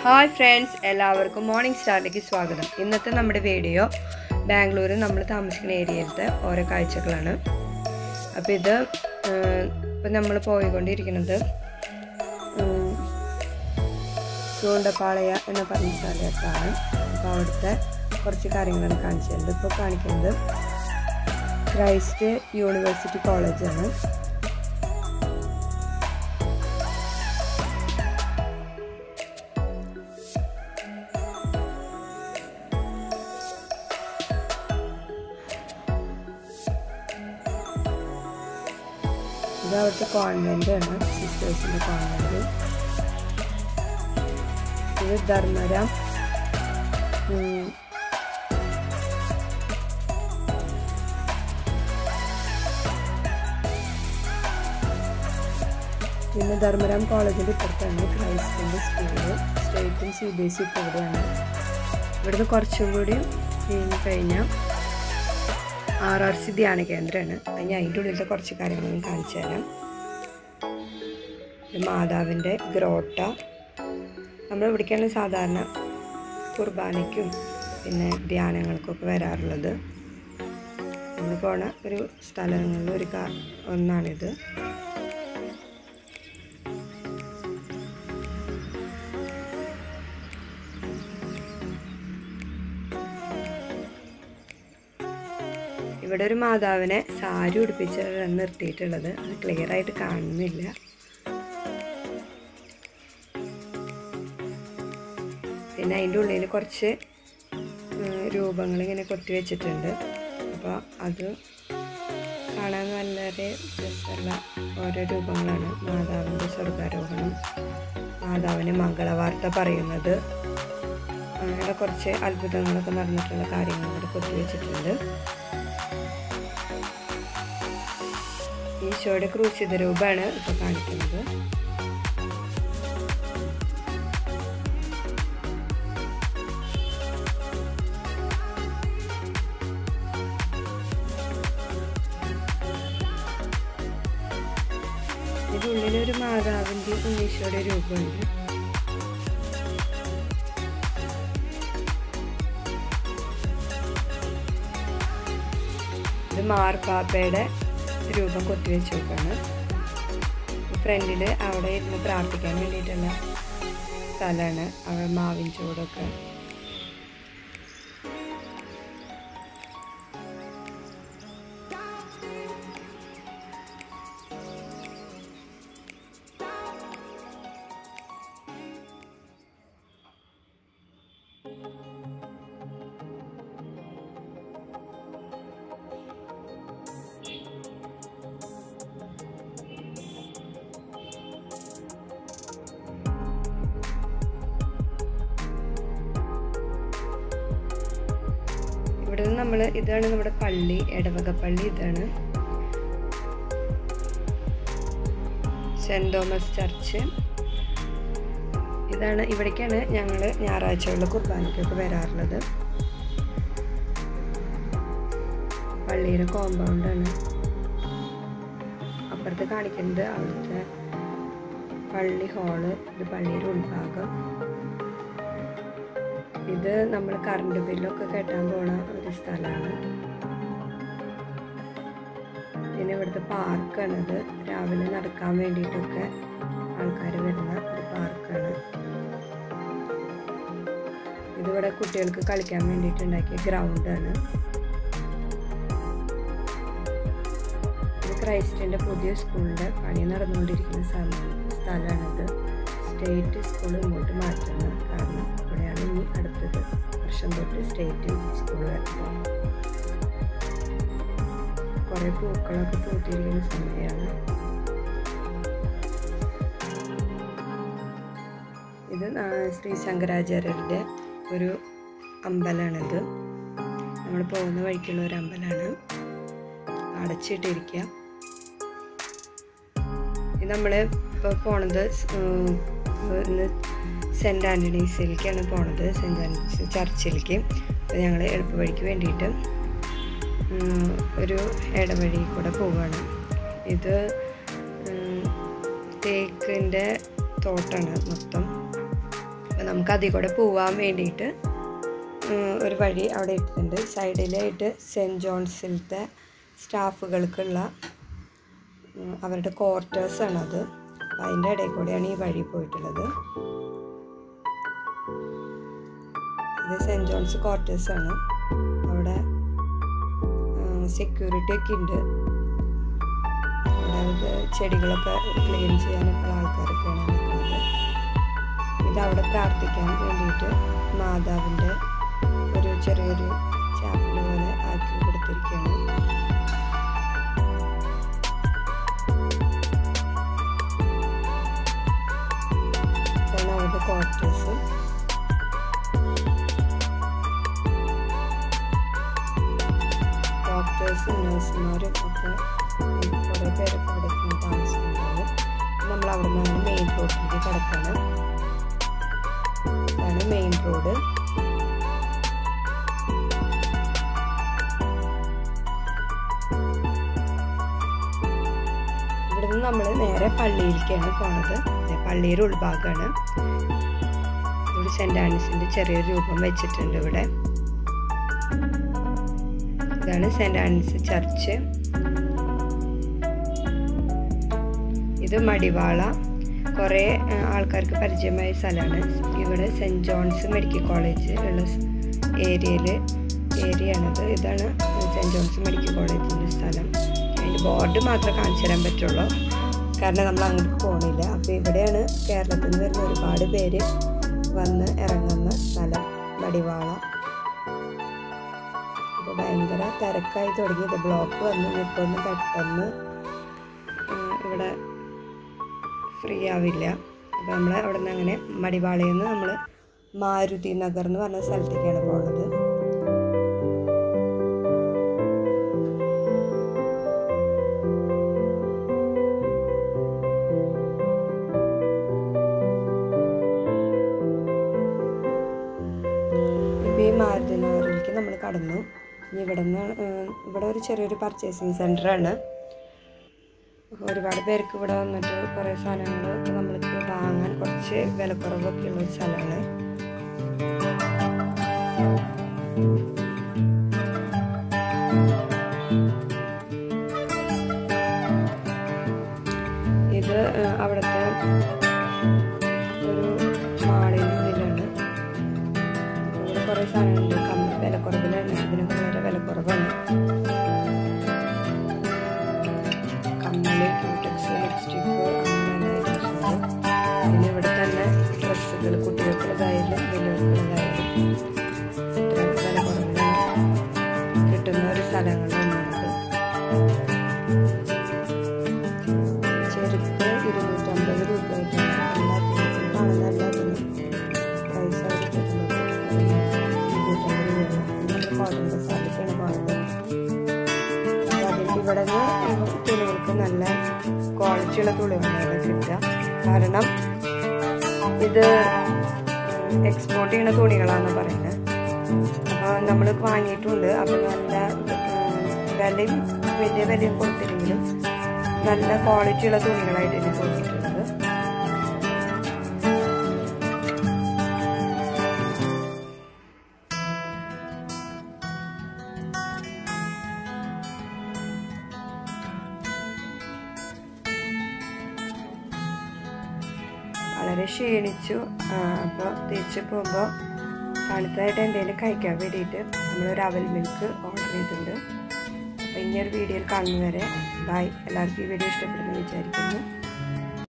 Hi friends എല്ലാവർക്കും morning സ്റ്റാറിലേക്ക് സ്വാഗതം ഇന്നത്തെ നമ്മുടെ വീഡിയോ ബാംഗ്ലൂർ നമ്മൾ താമസിക്കുന്ന ഏരിയയിലത്തെ ഓരോ കാഴ്ചകളാണ് അപ്പോൾ ഇത് ഇപ്പം നമ്മൾ പോയിക്കൊണ്ടിരിക്കുന്നത് ഉം, ചൂണ്ടപ്പാളയ എന്ന പറഞ്ഞ സ്ഥലത്താണ് അപ്പോൾ അവിടുത്തെ കുറച്ച് കാര്യങ്ങളാണ് കാണിച്ചത് ഇപ്പോൾ കാണിക്കുന്നത് ക്രൈസ്റ്റ് യൂണിവേഴ്സിറ്റി കോളേജാണ് ഇത് അവിടുത്തെ കോൺവെൻ്റ് ആണ് സിസ്റ്റേഴ്സിൻ്റെ കോൺവെൻറ്റ് ഇത് ധർമ്മരം ഉം, പിന്നെ ധർമ്മരാം കോളേജിൻ്റെ ഇപ്പുറത്താണ് ക്രൈസ്റ്റിൻ്റെ സ്കൂള് സ്റ്റേറ്റും സി ബി എസ് ഇ ഇപ്പോൾ ഇവിടെയാണ് ഇവിടുന്ന് കുറച്ചും കൂടി നീങ്ങി കഴിഞ്ഞാൽ ആർ ആർ സി ധ്യാന കേന്ദ്രമാണ് അത് ഞാൻ അതിൻ്റെ ഉള്ളിലത്തെ കുറച്ച് കാര്യങ്ങൾ ഞാൻ കാണിച്ചു തരാം ഇത് മാതാവിൻ്റെ ഗ്രോട്ട നമ്മൾ ഇവിടേക്കാണ് സാധാരണ കുർബാനയ്ക്കും പിന്നെ ധ്യാനങ്ങൾക്കൊക്കെ വരാറുള്ളത് നമ്മൾ പോണ ഒരു സ്ഥലങ്ങളിൽ ഒരു കാ ഒന്നാണിത് ഇവിടെ ഒരു മാതാവിനെ സാരി ഉടുപ്പിച്ചാണ് നിർത്തിയിട്ടുള്ളത് അത് ക്ലിയർ ആയിട്ട് കാണുന്നില്ല പിന്നെ അതിൻ്റെ ഉള്ളിൽ കുറച്ച് രൂപങ്ങൾ ഇങ്ങനെ കൊത്തി വെച്ചിട്ടുണ്ട് അപ്പോൾ അത് കാണാൻ വളരെ രസമുള്ള ഓരോ രൂപങ്ങളാണ് മാതാവിൻ്റെ സ്വർഗാരോഹണം മാതാവിന് മംഗളവാർത്ത പറയുന്നത് അങ്ങനെയുള്ള കുറച്ച് അത്ഭുതങ്ങളൊക്കെ നടന്നിട്ടുള്ള കാര്യങ്ങൾ ഇവിടെ കൊത്തി വെച്ചിട്ടുണ്ട് ഈശോയുടെ ക്രൂശിത രൂപമാണ് ഇപ്പോൾ കാണിക്കുന്നത് ഇതിനുള്ളിലൊരു മാതാവിൻ്റെ ഉണ്ണീശോയുടെ രൂപമുണ്ട് ഇത് മാർപ്പാപ്പയുടെ രൂപം കൊത്തിവെച്ച് നോക്കാണ് ഫ്രണ്ടിൽ അവിടെ ഇരുന്ന് പ്രാർത്ഥിക്കാൻ വേണ്ടിയിട്ടുള്ള സ്ഥലമാണ് അവിടെ മാവിൻ ചൂടൊക്കെ ഇവിടെ നിന്ന് നമ്മൾ ഇതാണ് നമ്മുടെ പള്ളി എടവക പള്ളി ഇതാണ് സെൻറ് തോമസ് ചർച്ച് ഇതാണ് ഇവിടേക്കാണ് ഞങ്ങൾ ഞായറാഴ്ചകളിൽ കുർബാനയ്ക്കൊക്കെ വരാറുള്ളത് പള്ളിയുടെ കോമ്പൗണ്ടാണ് അപ്പുറത്ത് കാണിക്കുന്നത് അവിടുത്തെ പള്ളി ഹാള് ഇത് പള്ളിയുടെ ഉൾഭാഗം ഇത് നമ്മൾ കറണ്ട് ബില്ലൊക്കെ കെട്ടാൻ പോണ ഒരു സ്ഥലമാണ് പിന്നെ ഇവിടുത്തെ പാർക്കാണിത് രാവിലെ നടക്കാൻ വേണ്ടിയിട്ടൊക്കെ ആൾക്കാർ വരുന്ന ഒരു പാർക്കാണ് ഇതിവിടെ കുട്ടികൾക്ക് കളിക്കാൻ വേണ്ടിയിട്ട് ഉണ്ടാക്കിയ ഗ്രൗണ്ടാണ് ഇത് ക്രൈസ്റ്റിൻ്റെ പുതിയ സ്കൂളിൻ്റെ പണി നടന്നുകൊണ്ടിരിക്കുന്ന സ്ഥലമാണിത് സ്റ്റേറ്റ് സ്കൂൾ ഇങ്ങോട്ട് മാറ്റുന്നത് കാരണം ഇവിടെയാണ് ഇനി അടുത്തത് വർഷം തൊട്ട് സ്റ്റേറ്റ് സ്കൂൾ വരുന്നത് കുറേ പൂക്കളൊക്കെ പൂത്തിരിക്കുന്ന സമയമാണ് ഇത് നാ- ശ്രീ ശങ്കരാചാര്യരുടെ ഒരു അമ്പലമാണിത് നമ്മൾ പോകുന്ന വഴിക്കുള്ള ഒരു അമ്പലമാണ് അടച്ചിട്ടിരിക്കുക ഇത് നമ്മൾ ഇപ്പോൾ പോണത് ഇന്ന് സെൻറ്റ് ആൻ്റണീസിലേക്കാണ് പോണത് സെൻറ്റ് ആൻ്റണീസ് ചർച്ചിലേക്ക് അപ്പോൾ ഞങ്ങൾ എളുപ്പവഴിക്ക് വേണ്ടിയിട്ട് ഉം, ഒരു ഇടവഴി കൂടെ പോവുകയാണ് ഇത് ഉം, തേക്കിൻ്റെ തോട്ടാണ് മൊത്തം അപ്പോൾ നമുക്ക് അതിൽ കൂടെ പോവാൻ വേണ്ടിയിട്ട് ഉം, ഒരു വഴി അവിടെ ഇട്ടിട്ടുണ്ട് സൈഡിലായിട്ട് സെൻറ്റ് ജോൺസിലത്തെ സ്റ്റാഫുകൾക്കുള്ള ഉം, അവരുടെ ക്വാർട്ടേഴ്സാണത് അപ്പം അതിൻ്റെ ഇടയിൽ കൂടെയാണ് ഈ വഴി പോയിട്ടുള്ളത് ഇത് സെൻറ്റ് ജോൺസ് ക്വാർട്ടേഴ്സാണ് അവിടെ സെക്യൂരിറ്റി ഒക്കെ ഉണ്ട് അതായത് ചെടികളൊക്കെ ക്ലീൻ ചെയ്യാനൊക്കെ ഉള്ള ആൾക്കാരൊക്കെയാണ് നിൽക്കുന്നത് ഇത് അവിടെ പ്രാർത്ഥിക്കാൻ വേണ്ടിയിട്ട് മാതാവിൻ്റെ ഒരു ചെറിയൊരു ചാപ്പൽ പോലെ ആക്കി കൊടുത്തിരിക്കുകയാണ് ഇതാണ് അവരുടെ ക്വാർട്ടേഴ്സ് ഡോക്ടേഴ്സും നഴ്സുമാരും ഒക്കെ കുറേ പേരൊക്കെ ഇവിടെ ഇങ്ങനെ താമസിക്കുന്നുണ്ടാവും നമ്മൾ അവിടെ നിന്ന് മെയിൻ റോഡിലേക്ക് കിടക്കാണ് ഇതാണ് മെയിൻ റോഡ് ഇവിടെ നിന്ന് നമ്മൾ നേരെ പള്ളിയിലേക്കാണ് പോണത് ദേ പള്ളിയുടെ ഉൾഭാഗമാണ് ഒരു സെൻറ് ആൻസിൻ്റെ ചെറിയൊരു രൂപം വെച്ചിട്ടുണ്ട് ഇവിടെ ഇതാണ് സെൻറ് ആൻസ് ചർച്ച് ഇത് മടിവാള കുറേ ആ, ആൾക്കാർക്ക് പരിചയമായ സ്ഥലമാണ് ഇവിടെ സെൻറ് ജോൺസ് മെഡിക്കൽ കോളേജ് ഉള്ള ഏരിയയിൽ ഏരിയയാണിത് ഇതാണ് സെൻറ് ജോൺസ് മെഡിക്കൽ കോളേജിൻ്റെ സ്ഥലം അതിൻ്റെ ബോർഡ് മാത്രമേ കാണിച്ചു തരാൻ പറ്റുള്ളൂ കാരണം നമ്മൾ അങ്ങോട്ട് പോകണില്ല അപ്പോൾ ഇവിടെയാണ് കേരളത്തിൽ നിന്ന് വരുന്ന ഒരുപാട് പേര് വന്ന് ഇറങ്ങുന്ന സ്ഥലം മടിവാള അപ്പോൾ ഭയങ്കര തിരക്കായി തുടങ്ങിയത് ബ്ലോക്ക് വന്നു ഇപ്പോൾ ഒന്ന് പെട്ടെന്ന് ഉം, ഇവിടെ ഫ്രീ ആവില്ല അപ്പോൾ നമ്മൾ അവിടെ നിന്ന് അങ്ങനെ മടിവാളയിൽ നിന്ന് നമ്മൾ മാരുതി നഗർ എന്ന് പറഞ്ഞ സ്ഥലത്തേക്കാണ് പോകുന്നത് ഇപ്പോൾ ഈ മാരുതി നഗറിലേക്ക് നമ്മൾ കടന്നു ഇനി ഇവിടെ നിന്ന് ഇവിടെ ഒരു ചെറിയൊരു പർച്ചേസിങ് സെൻ്ററാണ് ഒരുപാട് പേർക്ക് ഇവിടെ വന്നിട്ട് കുറേ സാധനങ്ങൾ നമ്മൾക്ക് വാങ്ങാൻ കുറച്ച് വിലക്കുറവൊക്കെ ഉള്ള ഒരു സ്ഥലമാണ് ഇത് ആ, അവിടുത്തെ ഒരു മാളിൻ്റെ ഉള്ളിലാണ് ഇവിടെ കുറേ സാധനങ്ങളുണ്ട് കമ്മി വിലക്കുറവിലാണ് ഇതിനൊക്കെ വളരെ വിലക്കുറവാണ് കമ്മല് ക്യൂടെക്സ് ലിപ്സ്റ്റിക്ക് അങ്ങനെ items ഉണ്ട്. പിന്നെ ഇവിടെ തന്നെ ഡ്രസ്സുകൾ കുട്ടികൾക്കുള്ളതായാലും വലിയവർക്കുള്ളതായാലും ഇത്ര വില കുറവിലാണ് കിട്ടുന്ന ഒരു സ്ഥലങ്ങളാണത് ചെരുപ്പ് ഇരുന്നൂറ്റമ്പത് രൂപയായിട്ടാണ് എല്ലാത്തിനും കാണുന്ന എല്ലാത്തിനും പൈസ അവർ കിട്ടുന്നത് ഇരുന്നൂറ്റമ്പത് രൂപ നമ്മൾ കോട്ടൺ ബസാറിലേക്കാണ് പോകുന്നത് അതിൻ്റെ ഇവിടെ നിന്ന് തുണികൾക്ക് നല്ല ക്വാളിറ്റിയുള്ള തുണികളാണ് ഇവിടെ കിട്ടുക കാരണം ഇത് എക്സ്പോർട്ട് ചെയ്യുന്ന തുണികളാണെന്ന് പറയുന്നത് അപ്പോൾ നമ്മൾ വാങ്ങിയിട്ടുണ്ട് അപ്പോൾ നല്ല ഉം, വിലയും വലിയ വിലയും കൊടുത്തില്ലെങ്കിലും നല്ല ക്വാളിറ്റിയുള്ള തുണികളായിട്ട് എനിക്ക് തോന്നിയിട്ടുണ്ട് വളരെ ക്ഷീണിച്ചു അപ്പോൾ തിരിച്ചു പോകുമ്പോൾ തണുത്തതായിട്ട് എന്തെങ്കിലും കഴിക്കാൻ വേണ്ടിയിട്ട് നമ്മളൊരു അവൽ മിൽക്ക് ഓർഡർ ചെയ്തിട്ടുണ്ട് അപ്പോൾ ഇനി ഒരു വീഡിയോയിൽ കാണുന്നവരെ ബൈ എല്ലാവർക്കും ഈ വീഡിയോ ഇഷ്ടപ്പെടുന്നു വിചാരിക്കുന്നു